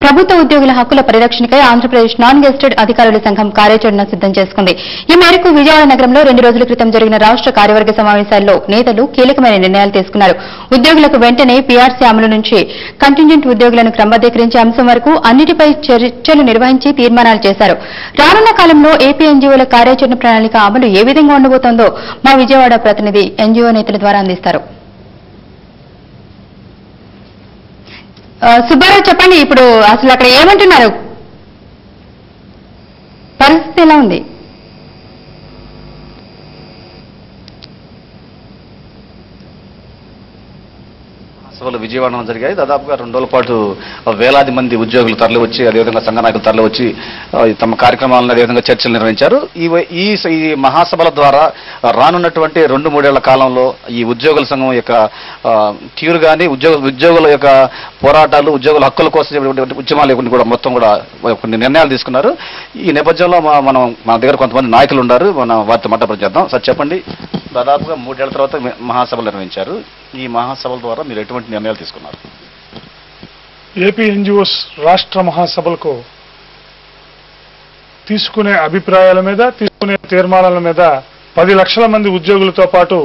ప్రభుత్వ ఉద్యోగుల హక్కుల పరిరక్షణకై ఆంధ్రప్రదేశ్ నాన్ గెస్టెడ్ అధికారుల సంఘం కార్యాచరణ సిద్దం చేసుకుంది ఈ మేరకు విజయవాడ నగరంలో రెండు రోజుల క్రితం జరిగిన రాష్ట కార్యవర్గ సమావేశాల్లో నేతలు కీలకమైన నిర్ణయాలు తీసుకున్నారు ఉద్యోగులకు వెంటనే పీఆర్సీ అమలు నుంచి కంటింజెంట్ ఉద్యోగులను క్రమబద్దీకరించే అంశం వరకు అన్నిటిపై చర్చలు నిర్వహించి తీర్మానాలు చేశారు రానున్న కాలంలో ఏపీ ఎన్జీఓల కార్యాచరణ ప్రణాళిక అమలు ఏ విధంగా ఉండబోతోందో మా విజయవాడ ప్రతినిధి ఎన్జీఓ నేతల ద్వారా అందిస్తారు ఆ, సుబ్బారావు చెప్పండి ఇప్పుడు అసలు అక్కడ ఏమంటున్నారు పరిస్థితి ఎలా ఉంది సభలు విజయవాడలో జరిగాయి దాదాపుగా రెండు రోజుల పాటు వేలాది మంది ఉద్యోగులు తరలి వచ్చి అదేవిధంగా సంఘ నాయకులు తరలి వచ్చి ఆ, తమ కార్యక్రమాలను అదేవిధంగా చర్చలు నిర్వహించారు ఈ వ- ఈ స- ఈ మహాసభల ద్వారా రానున్నటువంటి రెండు మూడేళ్ల కాలంలో ఈ ఉద్యోగుల సంఘం యొక్క ఆ, తీరు కానీ ఉద్యోగ ఉద్యోగుల యొక్క పోరాటాలు ఉద్యోగుల హక్కుల కోసం చేపట్టినటువంటి ఉద్యమాలు ఇవన్నీ కూడా మొత్తం కూడా కొన్ని నిర్ణయాలు తీసుకున్నారు ఈ నేపథ్యంలో మా- మనం మన దగ్గర కొంతమంది నాయకులు ఉన్నారు మనం వారితో మాట్లాడి చేద్దాం సార్ చెప్పండి దాదాపుగా మూడేళ్ల తర్వాత మీ- మహాసభలు నిర్వహించారు ఈ మహాసభల ద్వారా మీరు ఎటువంటి నిర్ణయాలు తీసుకున్నారు ఏపీ ఎన్జిఓస్ రాష్ట్ర మహాసభలకు తీసుకునే అభిప్రాయాల మీద తీసుకునే తీర్మానాల మీద పది లక్షల మంది ఉద్యోగులతో పాటు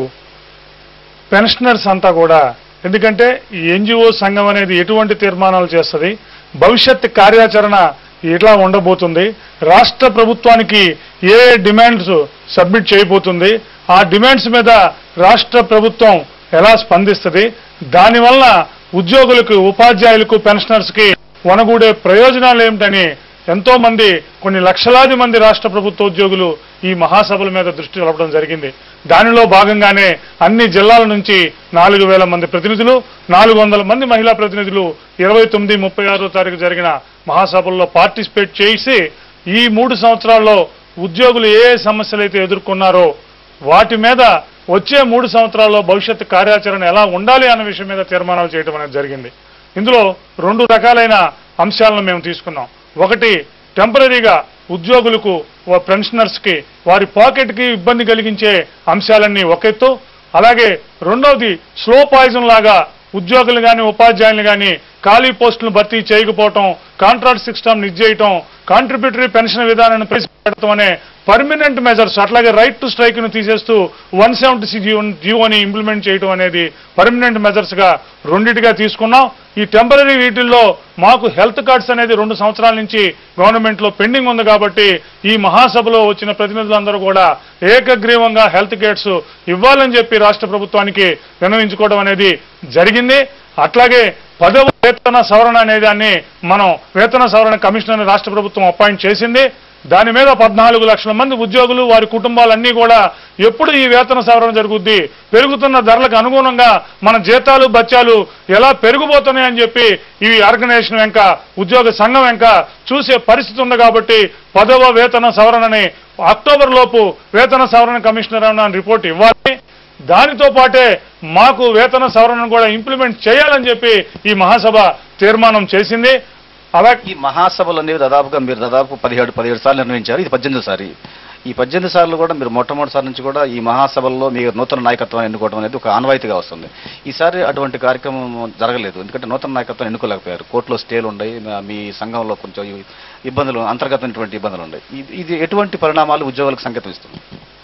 పెన్షనర్స్ అంతా కూడా ఎందుకంటే ఈ ఎన్జిఓ సంఘం అనేది ఎటువంటి తీర్మానాలు చేస్తుంది భవిష్యత్ కార్యాచరణ ఎట్లా ఉండబోతుంది రాష్ట్ర ప్రభుత్వానికి ఏ డిమాండ్స్ సబ్మిట్ చేయబోతుంది ఆ డిమాండ్స్ మీద రాష్ట్ర ప్రభుత్వం ఎలా స్పందిస్తుంది దానివల్ల ఉద్యోగులకు ఉపాధ్యాయులకు పెన్షనర్స్ కి వనగూడే ప్రయోజనాలు ఏమిటని ఎంతో మంది కొన్ని లక్షలాది మంది రాష్ట్ర ప్రభుత్వ ఉద్యోగులు ఈ మహాసభల మీద దృష్టి నిలపడం జరిగింది దానిలో భాగంగానే అన్ని జిల్లాల నుంచి నాలుగు వేల మంది ప్రతినిధులు నాలుగు వందల మంది మహిళా ప్రతినిధులు ఇరవై తొమ్మిది ముప్పై ఆరో తారీఖు జరిగిన మహాసభల్లో పార్టిసిపేట్ చేసి ఈ మూడు సంవత్సరాల్లో ఉద్యోగులు ఏ ఏ సమస్యలు అయితే ఎదుర్కొన్నారో వాటి మీద వచ్చే మూడు సంవత్సరాల్లో భవిష్యత్ కార్యాచరణ ఎలా ఉండాలి అన్న విషయం మీద తీర్మానాలు చేయడం అనేది జరిగింది ఇందులో రెండు రకాలైన అంశాలను మేము తీసుకున్నాం ఒకటి టెంపరీగా ఉద్యోగులకు పెన్షనర్స్ కి వారి పాకెట్ కి ఇబ్బంది కలిగించే అంశాలన్నీ ఒక ఎత్తు అలాగే రెండవది స్లో పాయిజన్ లాగా ఉద్యోగులు కానీ ఉపాధ్యాయులు కానీ ఖాళీ పోస్టులను భర్తీ చేయకపోవటం కాంట్రాక్ట్ సిస్టమ్ నిజేయటం కాంట్రిబ్యూటరీ పెన్షన్ విధానాన్ని ప్రవేశపెడతాం అనే పర్మనెంట్ మెజర్స్ అట్లాగే రైట్ టు స్ట్రైక్ ను తీసేస్తూ వన్ సెవెంటీ జీవోని ఇంప్లిమెంట్ చేయడం అనేది పర్మనెంట్ మెజర్స్ గా రెండిటిగా తీసుకున్నాం ఈ టెంపరీ వీటిల్లో మాకు హెల్త్ కార్డ్స్ అనేది రెండు సంవత్సరాల నుంచి గవర్నమెంట్ లో పెండింగ్ ఉంది కాబట్టి ఈ మహాసభలో వచ్చిన ప్రతినిధులందరూ కూడా ఏకగ్రీవంగా హెల్త్ కార్డ్స్ ఇవ్వాలని చెప్పి రాష్ట్ర ప్రభుత్వానికి విన్నవించుకోవడం అనేది జరిగింది అట్లాగే పదవ వేతన సవరణ అనే దాన్ని మనం వేతన సవరణ కమిషనర్ రాష్ట్ర ప్రభుత్వం అపాయింట్ చేసింది దాని మీద పద్నాలుగు లక్షల మంది ఉద్యోగులు వారి కుటుంబాలన్నీ కూడా ఎప్పుడు ఈ వేతన సవరణ జరుగుద్ది పెరుగుతున్న ధరలకు అనుగుణంగా మన జీతాలు బత్యాలు ఎలా పెరిగిపోతున్నాయని చెప్పి ఈ ఆర్గనైజేషన్ వెంక ఉద్యోగ సంఘం వెంక చూసే పరిస్థితి ఉంది కాబట్టి పదవ వేతన సవరణని అక్టోబర్ లోపు వేతన సవరణ కమిషనర్ అన్న రిపోర్ట్ ఇవ్వాలి దానితో పాటే మాకు వేతన సవరణను కూడా ఇంప్లిమెంట్ చేయాలని చెప్పి ఈ మహాసభ తీర్మానం చేసింది అలాగే ఈ మహాసభలు అనేవి దాదాపుగా మీరు దాదాపు పదిహేడు పదిహేడు సార్లు నిర్వహించారు ఇది పద్దెనిమిది సారి ఈ పద్దెనిమిది సార్లు కూడా మీరు మొట్టమొదటిసారి నుంచి కూడా ఈ మహాసభల్లో మీరు నూతన నాయకత్వాన్ని ఎన్నుకోవడం అనేది ఒక ఆనవాయితీగా వస్తుంది ఈసారి అటువంటి కార్యక్రమం జరగలేదు ఎందుకంటే నూతన నాయకత్వాన్ని ఎన్నుకోలేకపోయారు కోర్టులో స్టేలు ఉన్నాయి మా- మీ సంఘంలో కొంచెం ఇ- ఇబ్బందులు అంతర్గతమైనటువంటి ఇబ్బందులు ఉన్నాయి ఇది- ఇది ఎటువంటి పరిణామాలు ఉద్యోగులకు సంకేతం ఇస్తుంది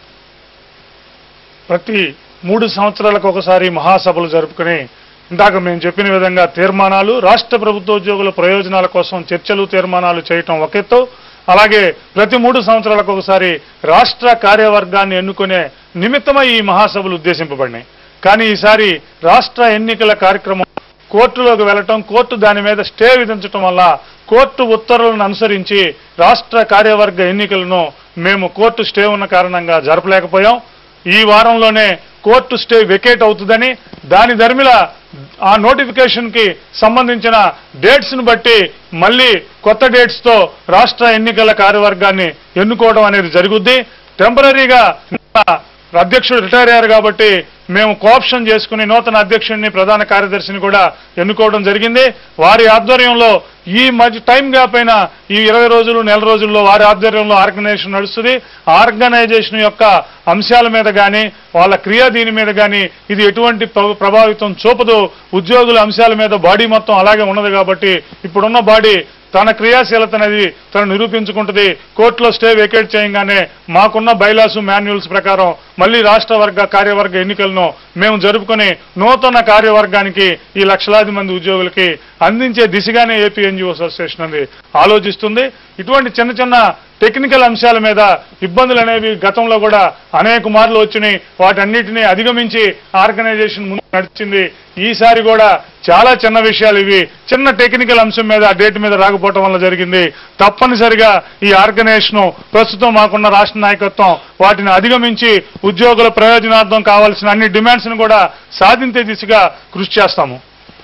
ప్రతి మూడు సంవత్సరాలకు ఒకసారి మహాసభలు జరుపుకుని ఇందాక మేము చెప్పిన విధంగా తీర్మానాలు రాష్ట్ర ప్రభుత్వ ఉద్యోగుల ప్రయోజనాల కోసం చర్చలు తీర్మానాలు చేయటం ఒక ఎత్తు అలాగే ప్రతి మూడు సంవత్సరాలకు ఒకసారి రాష్ట్ర కార్యవర్గాన్ని ఎన్నుకునే నిమిత్తమై ఈ మహాసభలు ఉద్దేశింపబడినాయి కానీ ఈసారి రాష్ట్ర ఎన్నికల కార్యక్రమం కోర్టులోకి వెళ్లటం కోర్టు దాని మీద స్టే విధించటం వల్ల కోర్టు ఉత్తర్వులను అనుసరించి రాష్ట్ర కార్యవర్గ ఎన్నికలను మేము కోర్టు స్టే ఉన్న కారణంగా జరపలేకపోయాం ఈ వారంలోనే కోర్టు స్టే వెకేట్ అవుతుందని దాని ధర్మిల ఆ నోటిఫికేషన్ కి సంబంధించిన డేట్స్ ను బట్టి మళ్ళీ కొత్త డేట్స్ తో రాష్ట్ర ఎన్నికల కార్యవర్గాన్ని ఎన్నుకోవడం అనేది జరుగుద్ది టెంపరీగా అధ్యక్షుడు రిటైర్ అయ్యారు కాబట్టి మేము కోఆప్షన్ చేసుకుని నూతన అధ్యక్షుడిని ప్రధాన కార్యదర్శిని కూడా ఎన్నుకోవడం జరిగింది వారి ఆధ్వర్యంలో ఈ మధ్య టైం గ్యాప్ అయిన ఈ ఇరవై రోజులు నెల రోజుల్లో వారి ఆధ్వర్యంలో ఆర్గనైజేషన్ నడుస్తుంది ఆర్గనైజేషన్ యొక్క అంశాల మీద కానీ వాళ్ళ క్రియా దీని మీద కానీ ఇది ఎటువంటి ప్ర- ప్రభావితం చూపదు ఉద్యోగుల అంశాల మీద బాడీ మొత్తం అలాగే ఉన్నది కాబట్టి ఇప్పుడున్న బాడీ తన క్రియాశీలత అనేది తను నిరూపించుకుంటుంది కోర్టులో స్టే వెకేట్ చేయగానే మాకున్న బైలాసు మాన్యువల్స్ ప్రకారం మళ్ళీ రాష్ట్ర వర్గ కార్యవర్గ ఎన్నికలను మేము జరుపుకొని నూతన కార్యవర్గానికి ఈ లక్షలాది మంది ఉద్యోగులకి అందించే దిశగానే ఏపీ ఎన్జిఓ అసోసియేషన్ అనేది ఆలోచిస్తుంది ఇటువంటి చిన్న చిన్న టెక్నికల్ అంశాల మీద ఇబ్బందులు అనేవి గతంలో కూడా అనేక మార్లు వచ్చినాయి వాటన్నిటిని అధిగమించి ఆర్గనైజేషన్ ముందు నడిచింది ఈసారి కూడా చాలా చిన్న విషయాలు ఇవి చిన్న టెక్నికల్ అంశం మీద ఆ డేట్ మీద రాకపోవటం వల్ల జరిగింది తప్పనిసరిగా ఈ ఆర్గనైజేషన్ ప్రస్తుతం మాకున్న రాష్ట్ర నాయకత్వం వాటిని అధిగమించి ఉద్యోగుల ప్రయోజనార్థం కావాల్సిన అన్ని డిమాండ్స్ ను కూడా సాధించే దిశగా కృషి చేస్తాము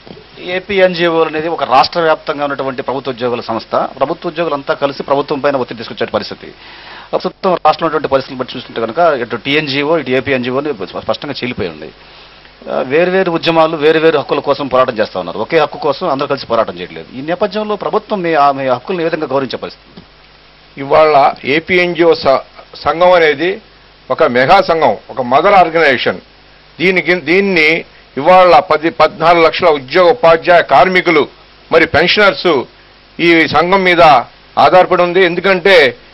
ఏపీ ఎన్జిఓ అనేది ఒక రాష్ట్ర వ్యాప్తంగా ఉన్నటువంటి ప్రభుత్వ ఉద్యోగుల సంస్థ ప్రభుత్వ ఉద్యోగులంతా కలిసి ప్రభుత్వం పైన ఒత్తిడి తీసుకొచ్చే పరిస్థితి ప్రస్తుతం రాష్ట్రంలో ఉన్నటువంటి పరిస్థితులు బట్టి చూస్తుంటే కనుక ఇటు టీఎన్జిఓ ఇటు ఏపీ ఎన్జిఓ స్పష్టంగా చీలిపోయి ఉంది ఆ, వేరువేరు ఉద్యమాలు వేరువేరు హక్కుల కోసం పోరాటం చేస్తా ఉన్నారు ఒకే హక్కు కోసం అందరూ కలిసి పోరాటం చేయట్లేదు ఈ నేపథ్యంలో ప్రభుత్వం మీ ఆ- మీ హక్కులను ఏ విధంగా గౌరవించే పరిస్థితి ఇవాళ ఏపీ ఎన్జిఓ సంఘం అనేది ఒక మెగా సంఘం ఒక మదర్ ఆర్గనైజేషన్ దీనికి దీన్ని ఇవాళ పది పద్నాలుగు లక్షల ఉద్యోగ ఉపాధ్యాయ కార్మికులు మరి పెన్షనర్స్ ఈ సంఘం మీద ఆధారపడి ఉంది ఎందుకంటే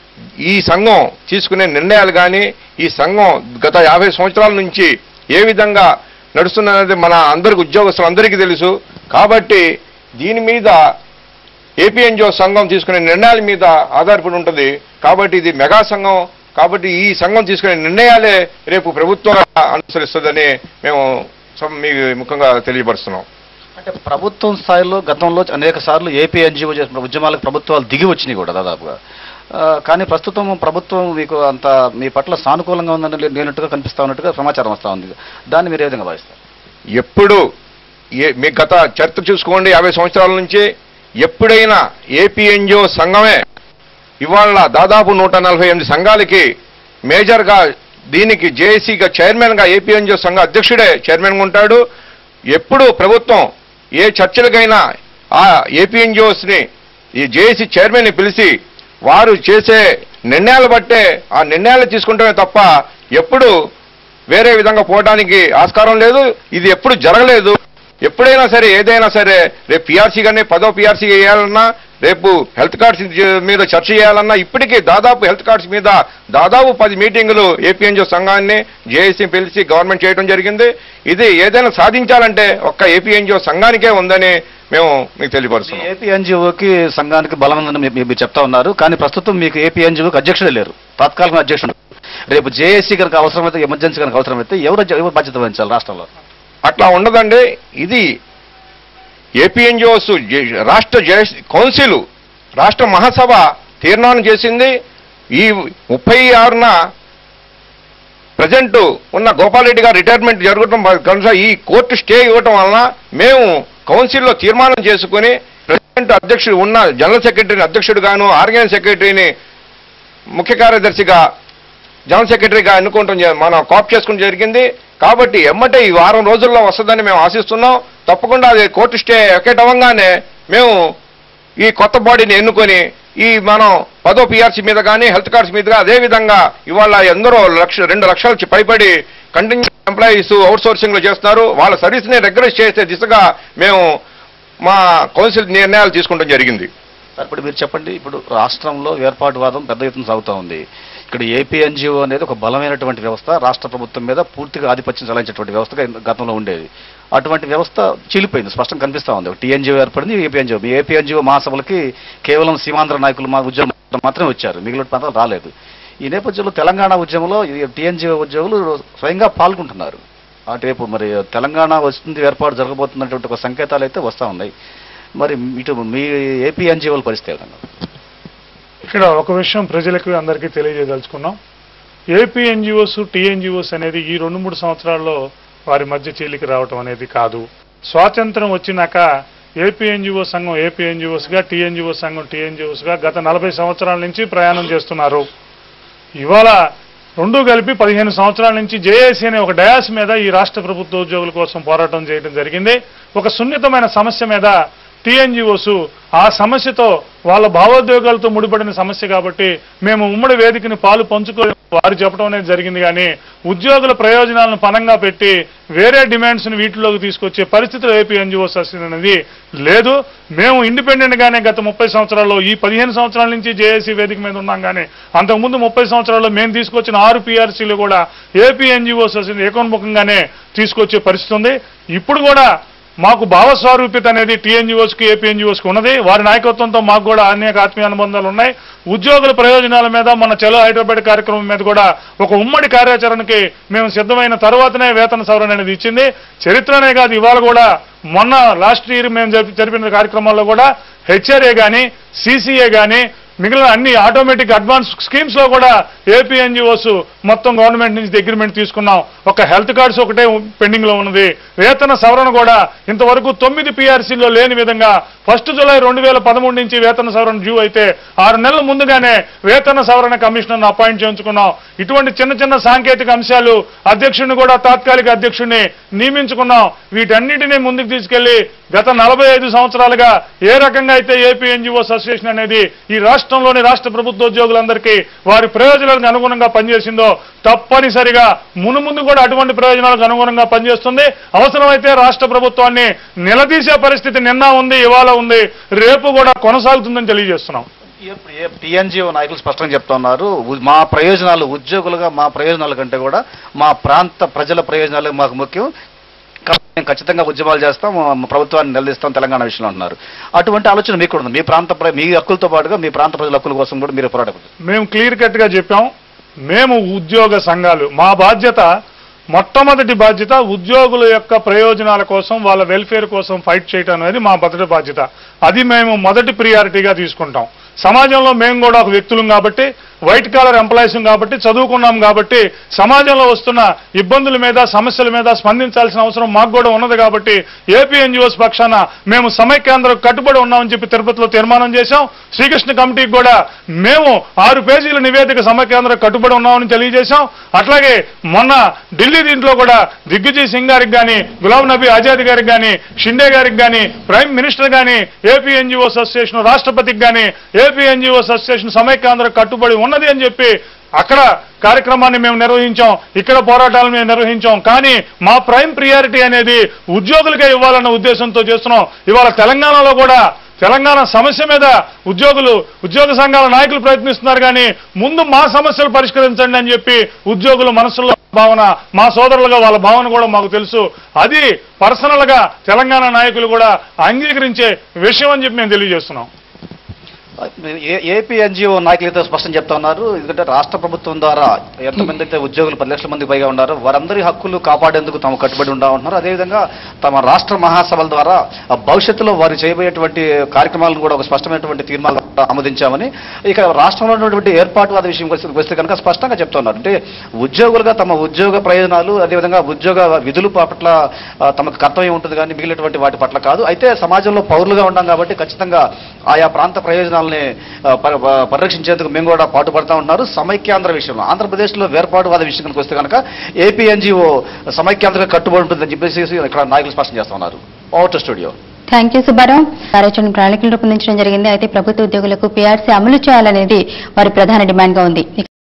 ఈ సంఘం తీసుకునే నిర్ణయాలు కానీ ఈ సంఘం గత యాభై సంవత్సరాల నుంచి ఏ విధంగా నడుస్తున్నది మన అందరికి ఉద్యోగస్తులందరికీ తెలుసు కాబట్టి దీని మీద ఏపీఎన్జిఓ సంఘం తీసుకునే నిర్ణయాల మీద ఆధారపడి ఉంటుంది కాబట్టి ఇది మెగా సంఘం కాబట్టి ఈ సంఘం తీసుకునే నిర్ణయాలే రేపు ప్రభుత్వం అనుసరిస్తుందని మేము సం- మీకు ముఖ్యంగా తెలియపరుస్తున్నాం అంటే ప్రభుత్వం స్థాయిలో గతంలో అనేక సార్లు ఏపీ ఎన్జిఓ చేసిన ఉద్యమాలకు ప్రభుత్వాలు దిగి వచ్చినాయి కూడా దాదాపుగా ఆ, కానీ ప్రస్తుతం ప్రభుత్వం మీకు అంత మీ పట్ల సానుకూలంగా ఉందని లే- లేనట్టుగా కనిపిస్తా ఉన్నట్టుగా సమాచారం వస్తా ఉంది దాన్ని మీరు ఏ విధంగా భావిస్తారు ఎప్పుడు ఏ మీ గత చరిత్ర చూసుకోండి యాభై సంవత్సరాల నుంచి ఎప్పుడైనా ఏపీఎన్జిఓ సంఘమే ఇవాళ దాదాపు నూట నలభై ఎనిమిది సంఘాలకి మేజర్గా దీనికి జేఏసీగా చైర్మన్గా ఏపీఎన్జిఓ సంఘ అధ్యక్షుడే చైర్మన్గా ఉంటాడు ఎప్పుడు ప్రభుత్వం ఏ చర్చలకైనా ఆ ఏపీఎన్జిఓస్ని ఈ జేఏసీ చైర్మన్ని పిలిచి వారు చేసే నిర్ణయాలు బట్టే ఆ నిర్ణయాలు తీసుకుంటమే తప్ప ఎప్పుడు వేరే విధంగా పోవడానికి ఆస్కారం లేదు ఇది ఎప్పుడు జరగలేదు ఎప్పుడైనా సరే ఏదైనా సరే రేపు పిఆర్సీ కానీ పదో పిఆర్సీ వేయాలన్నా రేపు హెల్త్ కార్డ్స్ మీద చర్చ చేయాలన్నా ఇప్పటికీ దాదాపు హెల్త్ కార్డ్స్ మీద దాదాపు పది మీటింగులు ఏపీఎన్జిఓ సంఘాన్ని జేఏసీ పిలిచి గవర్నమెంట్ చేయడం జరిగింది ఇది ఏదైనా సాధించాలంటే ఒక్క ఏపీఎన్జిఓ సంఘానికే ఉందని మేము మీకు తెలియపరుస్తున్నాం ఏపీ ఎన్జిఓకి సంఘానికి బలం ఉందని మీ- మీరు చెప్తా ఉన్నారు కానీ ప్రస్తుతం మీకు ఏపీ ఎన్జిఓకి అధ్యక్షుడే లేరు తాత్కాలిక అధ్యక్షుడు రేపు జేఏసీ కనుక అవసరమైతే ఎమర్జెన్సీ కనుక అవసరమైతే ఎవరు అధ్య- ఎవరు బాధ్యత వహించాలి రాష్ట్రంలో అట్లా ఉండదండి ఇది ఏపీఎన్జిఓస్ రాష్ట్ర జే- కౌన్సిల్ రాష్ట్ర మహాసభ తీర్మానం చేసింది ఈ ముప్పై ఆరున ప్రజెంట్ ఉన్న గోపాలరెడ్డి గారు రిటైర్మెంట్ జరగడం కనుక ఈ కోర్టు స్టే ఇవ్వటం వలన మేము కౌన్సిల్లో తీర్మానం చేసుకుని ప్రెసిడెంట్ అధ్యక్షుడు ఉన్న జనరల్ సెక్రటరీని అధ్యక్షుడుగాను ఆర్గనైజ్ సెక్రటరీని ముఖ్య కార్యదర్శిగా జనరల్ సెక్రటరీగా ఎన్నుకోవటం జ- మనం కాప్ చేసుకోవడం జరిగింది కాబట్టి ఎమ్మటే ఈ వారం రోజుల్లో వస్తుందని మేము ఆశిస్తున్నాం తప్పకుండా అది కోర్టు స్టే ఎకెట్ అవ్వగానే మేము ఈ కొత్త బాడీని ఎన్నుకొని ఈ మనం పదో పిఆర్సీ మీద కానీ హెల్త్ కార్డ్స్ మీద అదే విధంగా ఇవాళ ఎందరో లక్ష రెండు లక్షల చి- పైబడి కంటిన్యూ ఎంప్లాయీస్ అవుట్ సోర్సింగ్ లో చేస్తున్నారు వాళ్ళ సర్వీస్ ని రెగ్యులైజ్ చేసే దిశగా మేము మా కౌన్సిల్ నిర్ణయాలు తీసుకోవడం జరిగింది సార్ ఇప్పుడు మీరు చెప్పండి ఇప్పుడు రాష్ట్రంలో ఏర్పాటువాదం పెద్ద ఎత్తున సాగుతూ ఉంది ఇక్కడ ఏపీ ఎన్జిఓ అనేది ఒక బలమైనటువంటి వ్యవస్థ రాష్ట్ర ప్రభుత్వం మీద పూర్తిగా ఆధిపత్యం చెలాయించేటువంటి వ్యవస్థగా ఇంత- గతంలో ఉండేది అటువంటి వ్యవస్థ చీలిపోయింది స్పష్టంగా కనిపిస్తా ఉంది ఒక టీఎన్జిఓ ఏర్పడింది ఏపీ ఎన్జిఓ మీ ఏపీ ఎన్జిఓ మహాసభలకి కేవలం సీమాంధ్ర నాయకులు మా ఉద్యోగం మాత్రమే వచ్చారు మిగిలిన ప్రాంతాలు రాలేదు ఈ నేపథ్యంలో తెలంగాణ ఉద్యమంలో టీఎన్జిఓ ఉద్యోగులు స్వయంగా పాల్గొంటున్నారు అటు రేపు మరి తెలంగాణ వస్తుంది ఏర్పాటు జరగబోతున్నటువంటి ఒక సంకేతాలు అయితే వస్తూ ఉన్నాయి మరి ఇటు మీ ఏపీ ఎన్జిఓల పరిస్థితి ఏ విధంగా ఉంది? ఇక్కడ ఒక విషయం ప్రజలకు అందరికీ తెలియజేయదలుచుకున్నాం ఏపీ ఎన్జిఓస్ టీఎన్జిఓస్ అనేది ఈ రెండు మూడు సంవత్సరాల్లో వారి మధ్య చీలిక రావటం అనేది కాదు స్వాతంత్రం వచ్చినాక ఏపీ ఎన్జిఓ సంఘం ఏపీ ఎన్జిఓస్గా టీఎన్జిఓ సంఘం టీఎన్జిఓస్గా గత నలభై సంవత్సరాల నుంచి ప్రయాణం చేస్తున్నారు ఇవాళ రెండు కలిపి పదిహేను సంవత్సరాల నుంచి జేఏసీ అనే ఒక డయాస్ మీద ఈ రాష్ట్ర ప్రభుత్వ ఉద్యోగుల కోసం పోరాటం చేయడం జరిగింది ఒక సున్నితమైన సమస్య మీద టీఎన్జిఓస్ ఆ సమస్యతో వాళ్ళ భావోద్వేగాలతో ముడిపడిన సమస్య కాబట్టి మేము ఉమ్మడి వేదికని పాలు పంచుకో వారు చెప్పడం అనేది జరిగింది కానీ ఉద్యోగుల ప్రయోజనాలను పనంగా పెట్టి వేరే డిమాండ్స్ ని వీటిలోకి తీసుకొచ్చే పరిస్థితులు ఏపీ ఎన్జిఓస్ అనేది లేదు మేము ఇండిపెండెంట్ గానే గత ముప్పై సంవత్సరాల్లో ఈ పదిహేను సంవత్సరాల నుంచి జేఏసీ వేదిక మీద ఉన్నాం కానీ అంతకుముందు ముప్పై సంవత్సరాల్లో మేము తీసుకొచ్చిన ఆరు పిఆర్సీలు కూడా ఏపీ ఎన్జిఓస్ ఏకోన్ముఖంగానే తీసుకొచ్చే పరిస్థితి ఉంది ఇప్పుడు కూడా మాకు భావస్వారూప్యత అనేది టీఎన్జిఓస్ కి ఏపీఎన్జిఓస్ కి ఉన్నది వారి నాయకత్వంతో మాకు కూడా అనేక ఆత్మీయ అనుబంధాలు ఉన్నాయి ఉద్యోగుల ప్రయోజనాల మీద మన చలో హైదరాబాద్ కార్యక్రమం మీద కూడా ఒక ఉమ్మడి కార్యాచరణకి మేము సిద్ధమైన తర్వాతనే వేతన సవరణ అనేది ఇచ్చింది చరిత్రనే కాదు ఇవాళ కూడా మొన్న లాస్ట్ ఇయర్ మేము జరిపి- జరిపిన కార్యక్రమాల్లో కూడా హెచ్ఆర్ఏ కానీ సీసీఏ కానీ మిగిలిన అన్ని ఆటోమేటిక్ అడ్వాన్స్ స్కీమ్స్ లో కూడా ఏపీ ఎన్జిఓస్ మొత్తం గవర్నమెంట్ నుంచి అగ్రిమెంట్ తీసుకున్నాం ఒక హెల్త్ కార్డ్స్ ఒకటే పెండింగ్ లో ఉన్నది వేతన సవరణ కూడా ఇంతవరకు తొమ్మిది పిఆర్సీలో లేని విధంగా ఫస్ట్ జులై రెండు వేల పదమూడు నుంచి వేతన సవరణ డ్యూ అయితే ఆరు నెలల ముందుగానే వేతన సవరణ కమిషనర్ అపాయింట్ చేయించుకున్నాం ఇటువంటి చిన్న చిన్న సాంకేతిక అంశాలు అధ్యక్షుడిని కూడా తాత్కాలిక అధ్యక్షుడిని నియమించుకున్నాం వీటన్నిటినీ ముందుకు తీసుకెళ్లి గత నలభై ఐదు సంవత్సరాలుగా ఏ రకంగా అయితే ఏపీ ఎన్జిఓస్ అసోసియేషన్ అనేది ఈ రాష్ట్రంలోని రాష్ట్ర ప్రభుత్వ ఉద్యోగులందరికీ వారి ప్రయోజనాలకు అనుగుణంగా పనిచేసిందో తప్పనిసరిగా మునుముందు కూడా అటువంటి ప్రయోజనాలకు అనుగుణంగా పనిచేస్తుంది అవసరమైతే రాష్ట్ర ప్రభుత్వాన్ని నిలదీసే పరిస్థితి నిన్న ఉంది ఇవాళ ఉంది రేపు కూడా కొనసాగుతుందని తెలియజేస్తున్నాం టీఎన్జిఓ నాయకులు స్పష్టంగా చెప్తున్నారు ఉ- మా ప్రయోజనాలు ఉద్యోగులుగా మా ప్రయోజనాల కంటే కూడా మా ప్రాంత ప్రజల ప్రయోజనాలు మాకు ముఖ్యం కాబట్టి మేము ఖచ్చితంగా ఉద్యమాలు చేస్తాం మా ప్రభుత్వాన్ని నిలదీస్తాం తెలంగాణ విషయంలో అంటున్నారు అటువంటి ఆలోచన మీకు కూడా ఉంది మీ ప్రాంత ప్ర- మీ హక్కులతో పాటుగా మీ ప్రాంత ప్రజల హక్కుల కోసం కూడా మీరు పోరాడతారు మేము క్లియర్ కట్ గా చెప్పాం మేము ఉద్యోగ సంఘాలు మా బాధ్యత మొట్టమొదటి బాధ్యత ఉద్యోగుల యొక్క ప్రయోజనాల కోసం వాళ్ళ వెల్ఫేర్ కోసం ఫైట్ చేయటం అనేది మా మొదటి బాధ్యత అది మేము మొదటి ప్రియారిటీగా తీసుకుంటాం సమాజంలో మేము కూడా ఒక వ్యక్తులం కాబట్టి వైట్ కాలర్ ఎంప్లాయీస్ కాబట్టి చదువుకున్నాం కాబట్టి సమాజంలో వస్తున్న ఇబ్బందుల మీద సమస్యల మీద స్పందించాల్సిన అవసరం మాకు కూడా ఉన్నది కాబట్టి ఏపీ ఎన్జిఓస్ పక్షాన మేము సమైక్యాంధ్రకు కట్టుబడి ఉన్నామని చెప్పి తిరుపతిలో తీర్మానం చేశాం శ్రీకృష్ణ కమిటీకి కూడా మేము ఆరు పేజీల నివేదిక సమైక్యాంధ్రకు కట్టుబడి ఉన్నామని తెలియజేశాం అట్లాగే మొన్న ఢిల్లీ దీంట్లో కూడా దిగ్విజయ్ సింగ్ గారికి కానీ గులాం నబీ ఆజాద్ గారికి కానీ షిండే గారికి కానీ ప్రైమ్ మినిస్టర్ కానీ ఏపీ ఎన్జిఓ అసోసియేషన్ రాష్ట్రపతికి కానీ ఏపీ ఎన్జిఓ అసోసియేషన్ సమైక్యాంధ్రకు కట్టుబడి ఉన్నది అని చెప్పి అక్కడ కార్యక్రమాన్ని మేము నిర్వహించాం ఇక్కడ పోరాటాలను మేము నిర్వహించాం కానీ మా ప్రైమ్ ప్రియారిటీ అనేది ఉద్యోగులకే ఇవ్వాలన్న ఉద్దేశంతో చేస్తున్నాం ఇవాళ తెలంగాణలో కూడా తెలంగాణ సమస్య మీద ఉద్యోగులు ఉద్యోగ సంఘాల నాయకులు ప్రయత్నిస్తున్నారు కానీ ముందు మా సమస్యలు పరిష్కరించండి అని చెప్పి ఉద్యోగుల మనసులో భావన మా సోదరులుగా వాళ్ళ భావన కూడా మాకు తెలుసు అది పర్సనల్ గా తెలంగాణ నాయకులు కూడా అంగీకరించే విషయం అని చెప్పి మేము తెలియజేస్తున్నాం ఏ- ఏపీ ఎన్జిఓ నాయకులు అయితే స్పష్టం చెప్తా ఉన్నారు ఎందుకంటే రాష్ట్ర ప్రభుత్వం ద్వారా ఎంతమంది అయితే ఉద్యోగులు పది లక్షల మంది పైగా ఉన్నారు వారందరి హక్కులు కాపాడేందుకు తాము కట్టుబడి ఉండా ఉంటున్నారు అదేవిధంగా తమ రాష్ట్ర మహాసభల ద్వారా ఆ భవిష్యత్తులో వారు చేయబోయేటువంటి కార్యక్రమాలను కూడా ఒక స్పష్టమైనటువంటి తీర్మానాలు ఆమోదించామని ఇక్కడ రాష్ట్రంలో ఉన్నటువంటి ఏర్పాటు అది విషయం వస్తే- వస్తే కనుక స్పష్టంగా చెప్తున్నారు అంటే ఉద్యోగులుగా తమ ఉద్యోగ ప్రయోజనాలు అదేవిధంగా ఉద్యోగ విధులు పట్ల ఆ, తమకు కర్తవ్యం ఉంటుంది కానీ మిగిలినటువంటి వాటి పట్ల కాదు అయితే సమాజంలో పౌరులుగా ఉన్నాం కాబట్టి ఖచ్చితంగా ఆయా ప్రాంత ప్రయోజనాలని ఆ, పరి- ప- పరిరక్షించేందుకు మేము కూడా పాటుపడతా ఉన్నారు సమైక్యాంధ్ర విషయంలో ఆంధ్రప్రదేశ్లో వేర్పాటువాద విషయం కనుక వస్తే కనుక ఏపీ ఎన్జిఓ సమైక్యాంధ్రగా కట్టుబడి ఉంటుందని చెప్పేసి ఇక్కడ నాయకులు స్పష్టం చేస్తా ఉన్నారు out studio thank you Subbarao కార్యాచరణ ప్రణాళికలు రూపొందించడం జరిగింది అయితే ప్రభుత్వ ఉద్యోగులకు పీఆర్సీ అమలు చేయాలనేది వారి ప్రధాన డిమాండ్ గా ఉంది